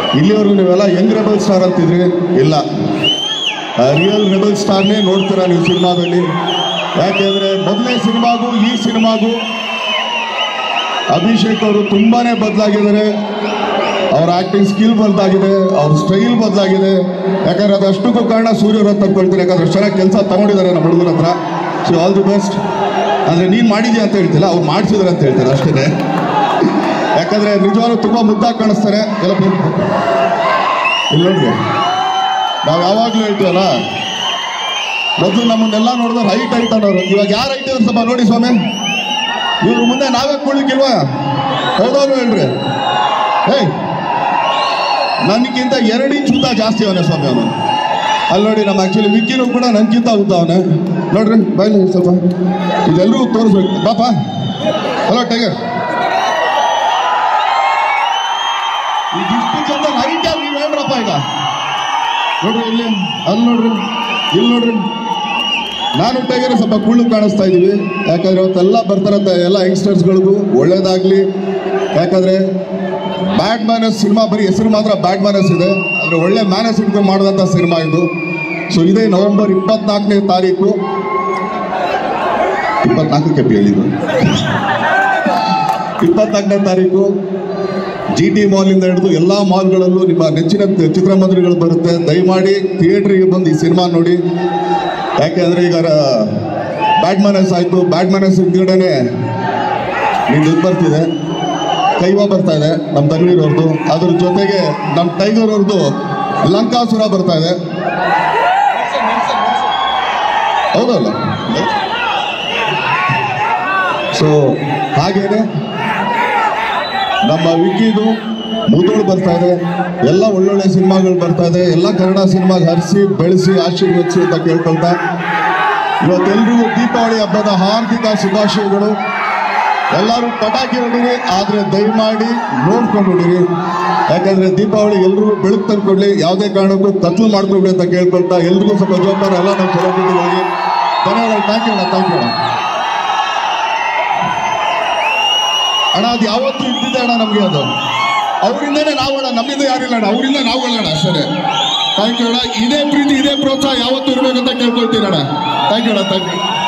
ಇಲ್ಲಿವರೆಗೂ ನೀವೆಲ್ಲ Young rebel star ಅಂತಿದ್ರಿ ಇಲ್ಲ ರಿಯಲ್ ರೆಬಲ್ ಸ್ಟಾರ್ನೇ ನೋಡ್ತೀರಾ ನೀವು ಸಿನಿಮಾದಲ್ಲಿ ಯಾಕೆಂದ್ರೆ ಮೊದಲನೇ ಸಿನಿಮಾಗೂ ಈ ಸಿನಿಮಾಗೂ ಅಭಿಷೇಕ್ ಅವರು ತುಂಬಾನೇ ಬದಲಾಗಿದ್ದಾರೆ ಅವ್ರ ಆಕ್ಟಿಂಗ್ ಸ್ಕಿಲ್ ಬದಲಾಗಿದೆ ಅವ್ರ ಸ್ಟೈಲ್ ಬದಲಾಗಿದೆ ಯಾಕಂದ್ರೆ ಅದು ಅಷ್ಟಕ್ಕೂ ಕಾರಣ ಸೂರ್ಯವ್ರ ತಗೊಳ್ತೀನಿ ಯಾಕಂದ್ರೆ ಅಷ್ಟು ಚೆನ್ನಾಗಿ ಕೆಲಸ ತಗೊಂಡಿದ್ದಾರೆ ನಮ್ಮ ಹುಡುಗರ ಹತ್ರ ಸೊ ಆಲ್ ದಿ ಬೆಸ್ಟ್ ಅಂದ್ರೆ ನೀನು ಮಾಡಿದ್ಯಾ ಅಂತ ಹೇಳ್ತಿಲ್ಲ ಅವ್ರು ಮಾಡಿಸಿದ್ರೆ ಅಂತ ಹೇಳ್ತಾರೆ ಅಷ್ಟೇ ಯಾಕಂದ್ರೆ ನಿಜವಾಗ್ಲೂ ತುಂಬಾ ಮುದ್ದಾಗಿ ಕಾಣಿಸ್ತಾರೆ ಎಲ್ಲ ಇಲ್ಲಿ ನೋಡ್ರಿ ನಾವು ಯಾವಾಗಲೂ ಹೇಳ್ತೀವಲ್ಲ ಮೊದಲು ನಮ್ಮನ್ನೆಲ್ಲ ನೋಡಿದ್ರೆ ಹೈಟ್ ಹೈಟ್ ಅನ್ನೋರು ಇವಾಗ ಯಾರು ಹೈಟ್ ಇದ್ದಾರೆ ಸ್ವಲ್ಪ ನೋಡಿ ಸ್ವಾಮಿ ಇವ್ರ ಮುಂದೆ ನಾವೇ ಕುಳಿಕಿಲ್ವಾ ಹೌದವ್ರು ಹೇಳ್ರಿ ಹೇಯ್ ನನಗಿಂತ ಎರಡು ಇಂಚ್ ಉದ್ದ ಜಾಸ್ತಿ ಅವನೇ ಸ್ವಾಮಿ ಅವನು ಅಲ್ಲಿ ನೋಡಿ ನಮ್ಮ ಆಕ್ಚುಲಿ ವಿಕ್ಕಿನೂ ಕೂಡ ನನ್ಗಿಂತ ಉದ್ದ ಅವನೇ ನೋಡ್ರಿ ಬಾಯ್ಲಿ ಸ್ವಲ್ಪ ಇದೆಲ್ಲರೂ ತೋರಿಸ್ಬೇಕು ಬಾಪ ಹಲೋ ಟೈಗರ್ ಈ ಡಿಸ್ಟಿಕ್ ಅಂತ ಹೈಟ್ ಯಾರು ನೀವು ಹೇಳ್ರಪ್ಪ ಈಗ ನೋಡ್ರಿ ಇಲ್ಲಿ ಅಲ್ಲಿ ನೋಡ್ರಿ ಇಲ್ಲಿ ನೋಡ್ರಿ ನಾನು ಟೈಗರ್ ಸ್ವಲ್ಪ ಕುಳ್ಳು ಕಾಣಿಸ್ತಾ ಇದೀವಿ ಯಾಕಂದ್ರೆ ಇವತ್ತೆಲ್ಲ ಬರ್ತಾರಂತ ಎಲ್ಲ ಯಂಗ್ಸ್ಟರ್ಸ್ಗಳಿಗೂ ಒಳ್ಳೇದಾಗ್ಲಿ ಯಾಕಂದ್ರೆ ಬ್ಯಾಡ್ ಮ್ಯಾನಸ್ ಸಿನಿಮಾ ಬರೀ ಹೆಸರು ಮಾತ್ರ ಬ್ಯಾಡ್ ಮ್ಯಾನಸ್ ಇದೆ ಆದ್ರೆ ಒಳ್ಳೆ ಮ್ಯಾನಸ್ ಇಟ್ಕೊಂಡು ಮಾಡಿದಂಥ ಸಿನಿಮಾ ಇದು ಸೊ ಇದೇ ನವೆಂಬರ್ ಇಪ್ಪತ್ನಾಲ್ಕನೇ ತಾರೀಕು ಇಪ್ಪತ್ನಾಲ್ಕಕ್ಕೆ ಹೇಳಿದ್ದು ಇಪ್ಪತ್ನಾಲ್ಕನೇ ತಾರೀಕು ಜಿ ಟಿ ಮಾಲಿಂದ ಹಿಡಿದು ಎಲ್ಲ ಮಾಲ್ಗಳಲ್ಲೂ ನಿಮ್ಮ ನೆಚ್ಚಿನ ಚಿತ್ರಮಂದಿರಗಳು ಬರುತ್ತೆ ದಯಮಾಡಿ ಥಿಯೇಟ್ರಿಗೆ ಬಂದು ಈ ಸಿನಿಮಾ ನೋಡಿ ಯಾಕೆಂದ್ರೆ ಈಗ ಬ್ಯಾಡ್ ಮ್ಯಾನಸ್ ಆಯಿತು ಬ್ಯಾಡ್ ಮ್ಯಾನಸ್ ಹಿಂದ್ಗಡೆನೆ ನಿಂದು ಇದು ಬರ್ತಿದೆ ಕೈವಾ ಬರ್ತಾ ಇದೆ ನಮ್ಮ ತನ್ವೀರ್ ಅವ್ರದ್ದು ಅದ್ರ ಜೊತೆಗೆ ನಮ್ಮ ಟೈಗರ್ ಅವ್ರದ್ದು ಲಂಕಾಸುರ ಬರ್ತಾ ಇದೆ ಹೌದಲ್ಲ ಸೊ ಹಾಗೇನೆ ನಮ್ಮ ವಿಕಿದು ಮುದೋಳು ಬರ್ತಾ ಇದೆ ಎಲ್ಲ ಒಳ್ಳೊಳ್ಳೆ ಸಿನಿಮಾಗಳು ಬರ್ತಾ ಇದೆ ಎಲ್ಲ ಕನ್ನಡ ಸಿನಿಮಾಗೆ ಹರಿಸಿ ಬೆಳೆಸಿ ಆಶೀರ್ವದಿಸಿ ಅಂತ ಕೇಳ್ಕೊಳ್ತಾ ಇವತ್ತೆಲ್ರಿಗೂ ದೀಪಾವಳಿ ಹಬ್ಬದ ಹಾರ್ದಿಕ ಶುಭಾಶಯಗಳು ಎಲ್ಲರೂ ಪಟಾಕಿ ಹೊಡೀರಿ ಆದರೆ ದಯಮಾಡಿ ನೋಡ್ಕೊಂಡು ಹೊಡೀರಿ ಯಾಕಂದ್ರೆ ದೀಪಾವಳಿ ಎಲ್ರಿಗೂ ಬೆಳಕು ತಂದ್ಕೊಡ್ಲಿ ಯಾವುದೇ ಕಾರಣಕ್ಕೂ ಕತ್ಲು ಮಾಡ್ಕೊಡ್ಲಿ ಅಂತ ಕೇಳ್ಕೊಳ್ತಾ ಎಲ್ರಿಗೂ ಸ್ವಲ್ಪ ಜವಾಬ್ದಾರಿ ಎಲ್ಲ ನಮ್ಮ ಸೆಲೆಬ್ರಿಟಿಗಳಿಗೆ ಧನ್ಯವಾದ ಥ್ಯಾಂಕ್ ಯು ಅಣ್ಣ ಥ್ಯಾಂಕ್ ಯು ಅಣ್ಣ ಅಣ್ಣ ಅದು ಯಾವತ್ತೂ ಇದ್ದಿದೆ ಅಣ್ಣ ನಮಗೆ ಅದು ಅವರಿಂದನೇ ನಾವು ಅಣ್ಣ ನಮ್ಮಿಂದ ಯಾರಿಲ್ಲ ಅಣ್ಣ ಅವರಿಂದ ನಾವು ಅಲ್ಲ ಅಣ್ಣ ಅಷ್ಟೇ ಥ್ಯಾಂಕ್ ಯು ಅಣ್ಣ ಇದೇ ಪ್ರೀತಿ ಇದೇ ಪ್ರೋತ್ಸಾಹ ಯಾವತ್ತೂ ಇರಬೇಕಂತ ಕೇಳ್ಕೊಳ್ತೀನಿ ಅಣ್ಣ ಥ್ಯಾಂಕ್ ಯು ಅಣ್ಣ ಥ್ಯಾಂಕ್ ಯು